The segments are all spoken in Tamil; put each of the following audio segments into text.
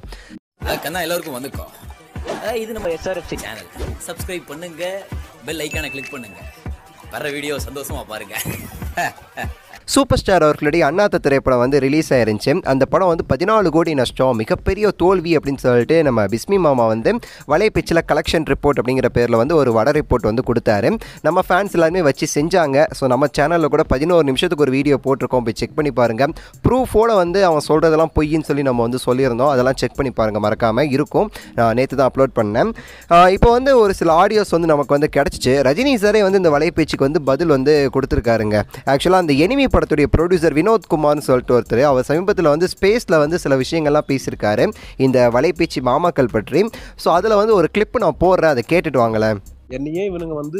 கண்ணா எல்லாருக்கும் வந்துக்கோ அஹ் இது நம்ம எஸ்ஆர்எஃப்சி சேனல் சப்ஸ்கிரைப் பண்ணுங்க பெல் ஐக்கானை கிளிக் பண்ணுங்க வர வீடியோ சந்தோஷமா பாருங்க சூப்பர் ஸ்டார் அவர்களுடைய அண்ணாத்த திரைப்படம் வந்து ரிலீஸ் ஆயிருந்துச்சு அந்த படம் வந்து பதினாலு கோடி நஷ்டம் மிகப்பெரிய தோல்வி அப்படின்னு சொல்லிட்டு நம்ம பிஸ்மி மாமா வந்து வலைப்பிச்சில் கலெக்ஷன் ரிப்போர்ட் அப்படிங்கிற பேரில் வந்து ஒரு வட ரிப்போர்ட் வந்து கொடுத்தாரு நம்ம ஃபேன்ஸ் எல்லாருமே வச்சு செஞ்சாங்க ஸோ நம்ம சேனலில் கூட பதினோரு நிமிஷத்துக்கு ஒரு வீடியோ போட்டிருக்கோம் போய் செக் பண்ணி பாருங்கள் ப்ரூஃபோட வந்து அவன் சொல்கிறதெல்லாம் பொய்ன்னு சொல்லி நம்ம வந்து சொல்லியிருந்தோம் அதெல்லாம் செக் பண்ணி பாருங்கள் மறக்காமல் இருக்கும் நான் நேற்று தான் அப்லோட் பண்ணேன் ஆஹ் இப்போ வந்து ஒரு சில ஆடியோஸ் வந்து நமக்கு வந்து கிடச்சிச்சு ரஜினி சாரே வந்து இந்த வலைப்பேச்சுக்கு வந்து பதில் வந்து கொடுத்துருக்காருங்க ஆக்சுவலாக அந்த எனிமி படத்துடைய ப்ரொடியூசர் வினோத் குமார்னு சொல்லிட்டு ஒருத்தர் அவர் சமீபத்தில் வந்து ஸ்பேஸில் வந்து சில விஷயங்கள்லாம் பேசியிருக்காரு இந்த வலைப்பேச்சு மாமாக்கள் பற்றி ஸோ அதில் வந்து ஒரு கிளிப் நான் போடுறேன் அதை கேட்டுட்டு வாங்களேன் என்னையே இவனுங்க வந்து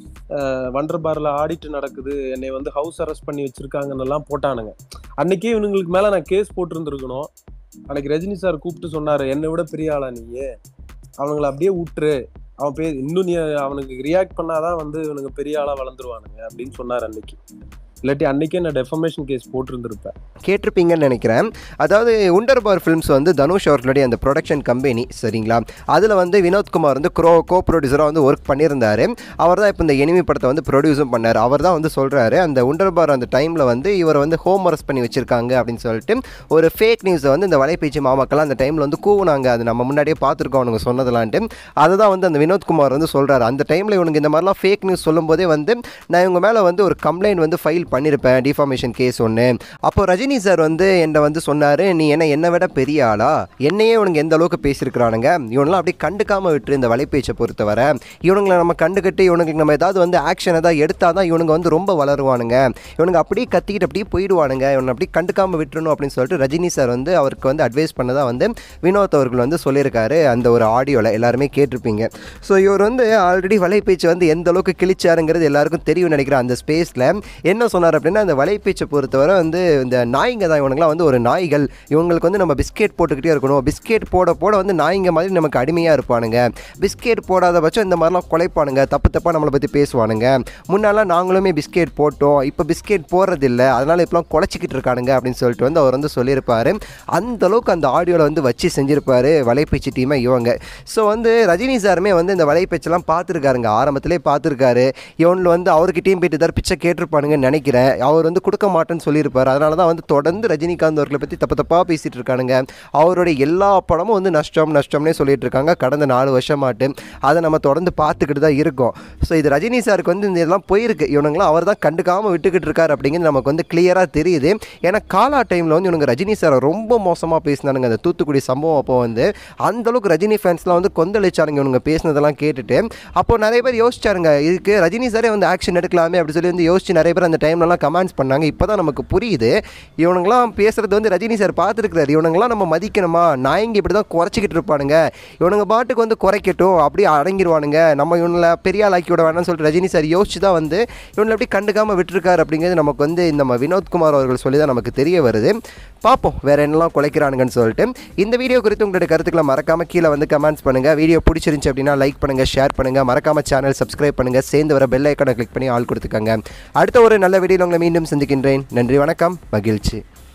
வண்டர் பார்ல ஆடிட்டு நடக்குது என்னை வந்து ஹவுஸ் அரெஸ்ட் பண்ணி வச்சிருக்காங்கன்னு எல்லாம் போட்டானுங்க அன்னைக்கே இவனுங்களுக்கு மேல நான் கேஸ் போட்டிருந்துருக்கணும் அன்னைக்கு ரஜினி சார் கூப்பிட்டு சொன்னாரு என்னை விட பெரிய ஆளா நீங்க அவனுங்களை அப்படியே விட்டுரு அவன் பே இன்னும் நீ அவனுக்கு ரியாக்ட் பண்ணாதான் வந்து இவனுங்க பெரிய ஆளா வளர்ந்துருவானுங்க அப்படின்னு சொன்னார் அன்னைக்கு இல்லாட்டி அன்னைக்கே நான் டெஃபமேஷன் கேஸ் போட்டிருந்திருப்பேன் கேட்டிருப்பீங்கன்னு நினைக்கிறேன் அதாவது உண்டர்பார் ஃபிலிம்ஸ் வந்து தனுஷ் அவர்களுடைய அந்த ப்ரொடக்ஷன் கம்பெனி சரிங்களா அதில் வந்து வினோத்குமார் வந்து க்ரோ கோ ப்ரொடியூசராக வந்து ஒர்க் பண்ணியிருந்தார் அவர் தான் இப்போ இந்த எனிமி படத்தை வந்து ப்ரொடியூஸும் பண்ணார் அவர் தான் வந்து சொல்கிறாரு அந்த உண்டர்பார் அந்த டைமில் வந்து இவரை வந்து ஹோம் அரெஸ்ட் பண்ணி வச்சிருக்காங்க அப்படின்னு சொல்லிட்டு ஒரு ஃபேக் நியூஸை வந்து இந்த வலைப்பேச்சு மாமாக்கெல்லாம் அந்த டைமில் வந்து கூவுனாங்க அது நம்ம முன்னாடியே பார்த்துருக்கோம் அவனுங்க சொன்னதெல்லான்ட்டு அதை தான் வந்து அந்த வினோத்குமார் வந்து சொல்கிறாரு அந்த டைமில் இவனுக்கு இந்த மாதிரிலாம் ஃபேக் நியூஸ் சொல்லும்போதே வந்து நான் இவங்க மேலே வந்து ஒரு கம்ப்ளைண்ட் வந்து ஃபைல் பண்ணியிருப்பேன் டிஃபார்மேஷன் கேஸ் ஒன்று அப்போ ரஜினி சார் வந்து என்னை வந்து சொன்னார் நீ என்ன என்னை விட பெரிய ஆளா என்னையே இவனுங்க எந்த அளவுக்கு பேசியிருக்கிறானுங்க இவனெல்லாம் அப்படியே கண்டுக்காமல் விட்டுரு இந்த வலைப்பேச்சை பொறுத்தவரை இவனுங்களை நம்ம கண்டுக்கிட்டு இவனுங்களுக்கு நம்ம ஏதாவது வந்து ஆக்ஷன் ஏதாவது எடுத்தால் தான் இவனுங்க வந்து ரொம்ப வளருவானுங்க இவனுங்க அப்படியே கத்திக்கிட்டு அப்படியே போயிடுவானுங்க இவனை அப்படியே கண்டுக்காமல் விட்டுறணும் அப்படின்னு சொல்லிட்டு ரஜினி சார் வந்து அவருக்கு வந்து அட்வைஸ் பண்ணதாக வந்து வினோத் அவர்கள் வந்து சொல்லியிருக்காரு அந்த ஒரு ஆடியோவில் எல்லாருமே கேட்டிருப்பீங்க ஸோ இவர் வந்து ஆல்ரெடி வலைப்பேச்சு வந்து எந்த அளவுக்கு கிழிச்சாருங்கிறது எல்லாருக்கும் தெரியும் நினைக்கிறேன் அந்த ஸ்பேஸில் என்ன சொன்னார் அப்படின்னா அந்த வலைப்பேச்சை பொறுத்தவரை வந்து இந்த நாய்ங்க தான் இவனுங்களாம் வந்து ஒரு நாய்கள் இவங்களுக்கு வந்து நம்ம பிஸ்கெட் போட்டுக்கிட்டே இருக்கணும் பிஸ்கெட் போட போட வந்து நாய்ங்க மாதிரி நமக்கு அடிமையாக இருப்பானுங்க பிஸ்கெட் போடாத பட்சம் இந்த மாதிரிலாம் குலைப்பானுங்க தப்பு தப்பாக நம்மளை பற்றி பேசுவானுங்க முன்னாலாம் நாங்களுமே பிஸ்கெட் போட்டோம் இப்போ பிஸ்கெட் போடுறதில்ல அதனால் இப்போலாம் குலைச்சிக்கிட்டு இருக்கானுங்க அப்படின்னு சொல்லிட்டு வந்து அவர் வந்து சொல்லியிருப்பாரு அந்த அளவுக்கு அந்த ஆடியோவில் வந்து வச்சு செஞ்சிருப்பாரு வலைப்பேச்சு டீமை இவங்க ஸோ வந்து ரஜினி சாருமே வந்து இந்த வலைப்பேச்செல்லாம் பார்த்துருக்காருங்க ஆரம்பத்திலே பார்த்துருக்காரு இவனில் வந்து அவர்கிட்டயும் போயிட்டு ஏதாவது பிச்சை கேட்டிருப்பானுங்கன்னு நினைக்கிறேன் அவர் வந்து கொடுக்க மாட்டேன்னு சொல்லியிருப்பார் அதனால தான் வந்து தொடர்ந்து ரஜினிகாந்த் அவர்களை பற்றி தப்பு தப்பாக பேசிகிட்டு இருக்கானுங்க அவருடைய எல்லா படமும் வந்து நஷ்டம் நஷ்டம்னே சொல்லிட்டு இருக்காங்க கடந்த நாலு வருஷமாட்டு அதை நம்ம தொடர்ந்து பார்த்துக்கிட்டு தான் இருக்கோம் ஸோ இது ரஜினி சாருக்கு வந்து இந்த இதெல்லாம் போயிருக்கு இவனுங்களாம் அவர் தான் கண்டுக்காமல் விட்டுக்கிட்டு இருக்காரு அப்படிங்கிறது நமக்கு வந்து கிளியராக தெரியுது ஏன்னா காலா டைமில் வந்து இவனுங்க ரஜினி சாரை ரொம்ப மோசமாக பேசினானுங்க அந்த தூத்துக்குடி சம்பவம் அப்போ வந்து அந்த அளவுக்கு ரஜினி ஃபேன்ஸ்லாம் வந்து கொந்தளிச்சாருங்க இவனுங்க பேசினதெல்லாம் கேட்டுட்டு அப்போ நிறைய பேர் யோசிச்சாருங்க இதுக்கு ரஜினி சாரே வந்து ஆக்ஷன் எடுக்கலாமே அப்படி சொல்லி வந்து யோசிச்சு நிறைய பேர் அந்த டைம்லலாம் கமெண்ட்ஸ் பண்ணாங்க இப்போ தான் நமக்கு புரியுது இவனுங்களாம் பேசுறது வந்து ரஜினி சார் பார்த்துருக்குறாரு இவனுங்களாம் நம்ம மதிக்கணுமா நாயங்க இப்படி தான் குறைச்சிக்கிட்டு இருப்பானுங்க இவனுங்க பாட்டுக்கு வந்து குறைக்கட்டும் அப்படியே அடங்கிடுவானுங்க நம்ம இவனில் பெரிய ஆள் ஆக்கி விட வேணாம்னு சொல்லிட்டு ரஜினி சார் யோசிச்சு தான் வந்து இவனை எப்படி கண்டுக்காமல் விட்டுருக்காரு அப்படிங்கிறது நமக்கு வந்து நம்ம வினோத்குமார் அவர்கள் சொல்லி தான் நமக்கு தெரிய வருது பார்ப்போம் வேற என்னெல்லாம் குலைக்கிறானுங்கன்னு சொல்லிட்டு இந்த வீடியோ குறித்து உங்களுடைய கருத்துக்களை மறக்காம கீழே வந்து கமெண்ட்ஸ் பண்ணுங்க வீடியோ பிடிச்சிருந்துச்சு அப்படின்னா லைக் பண்ணுங்க ஷேர் பண்ணுங்க மறக்காம சேனல் சப்ஸ்கிரைப் பண்ணுங்க சேர்ந்து வர பெல் ஐக்கானை கிளிக் பண்ணி ஆள் கொடுத்துக்கோங்க அடுத்த ஒரு நல்ல வீடியோவில் உங்களை மீண்டும் சந்திக்கின்றேன் நன்றி வணக்கம் மகிழ்ச்சி